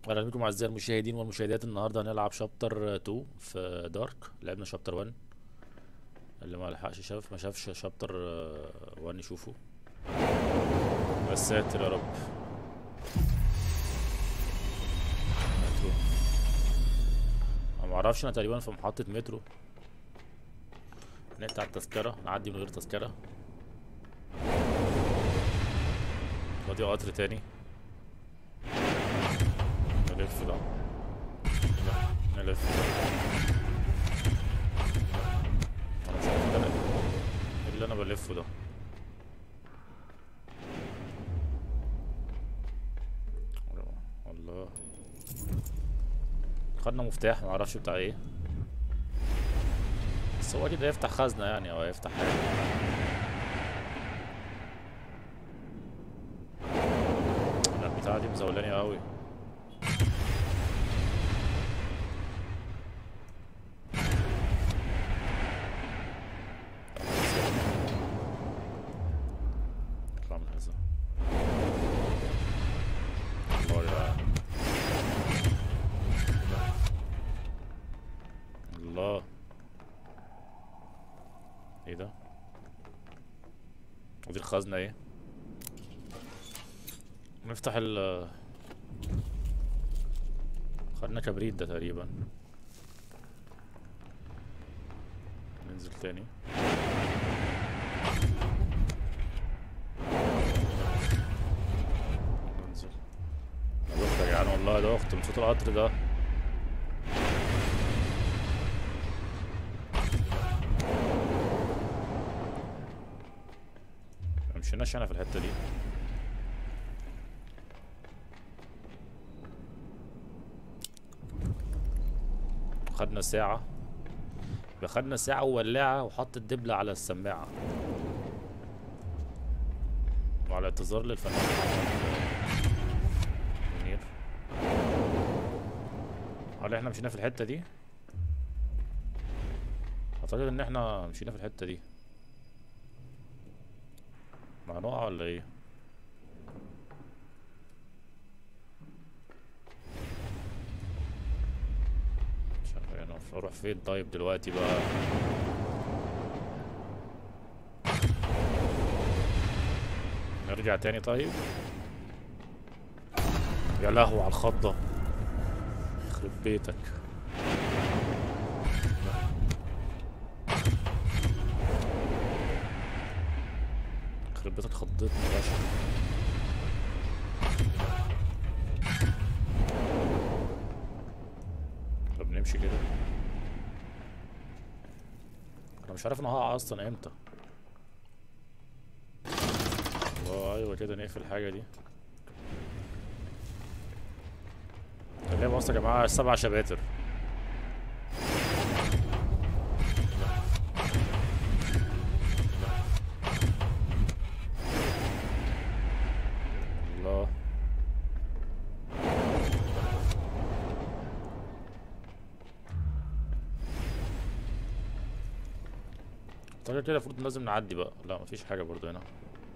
اهلا بكم اعزائي المشاهدين والمشاهدات النهارده هنلعب شابتر 2 في دارك لعبنا شابتر 1 اللي ما لحقش شاف ما شافش شابتر 1 يشوفه يا ساتر يا رب مترو انا ما اعرفش انا تقريبا في محطة مترو نقطع التذكرة نعدي من غير تذكرة فاضي قطر تاني نلف ده نلف انا مش عارف ده ايه اللي انا بلفه ده الله خدنا مفتاح معرفش بتاع ايه بس هو اكيد هيفتح خزنة يعني او هيفتح حاجة لا البتاعة دي مزولاني اوي اطلع من الحزام الله يا الله ايه ده ودي الخزنة ايه نفتح ال خدنا كبريت ده تقريبا ننزل تاني ننزل يا دخت يا جدعان والله يا دخت من صوت القطر ده مشيناش انا في الحتة دي خدنا ساعة يبقى خدنا ساعة وولاعة وحط الدبلة على السماعة وعلى اعتذار للفنان محمد منير هل احنا مشينا في الحتة دي؟ اعتقد ان احنا مشينا في الحتة دي ما هنقع ولا ايه؟ مش عارف انا اروح فين طيب دلوقتي بقى نرجع تاني طيب يا لهو على الخضة يخرب بيتك يخرب بيتك خضتني يا باشا طب نمشي كده انا مش عارف انا هقع اصلا امتى الله ايوه كده نقفل الحاجه دي اللعبه اصلا يا جماعه سبع شباتر الله طيب كده المفروض لازم نعدي بقى لا مفيش حاجة برضو هنا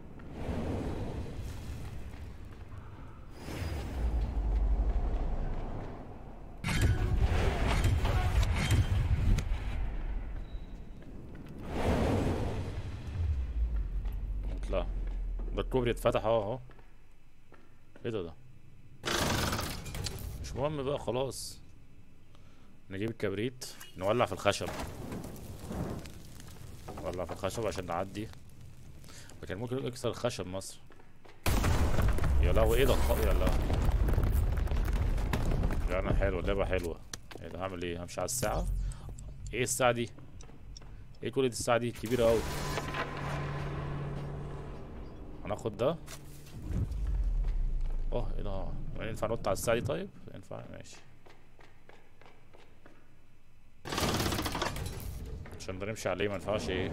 نطلع ده الكوبري اتفتح اهو اهو ايه ده ده مش مهم بقى خلاص نجيب الكبريت نولع في الخشب نولع في الخشب عشان نعدي لكن ممكن يكسر الخشب مصر يا لهوي ايه ده الخ- يا لهوي يا انا حلوه اللعبه حلوه ايه ده هعمل ايه همشي على الساعه ايه الساعه دي ايه كل دي الساعه دي كبيره قوي هناخد ده اه ايه ده ينفع ننط على الساعه دي طيب ينفع ماشي عشان ده نمشي عليه ما ينفعش ايه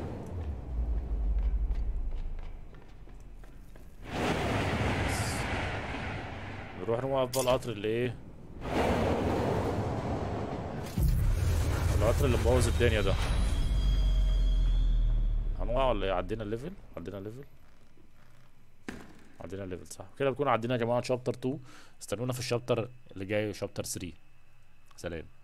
نروح نوقف بقى القطر اللي ايه القطر اللي مبوظ الدنيا ده هنوقع ولا ايه عدينا الليفل عدينا الليفل عدينا ليفل صح كده بنكون عدينا يا جماعه شابتر 2 استنونا في الشابتر اللي جاي شابتر 3 سلام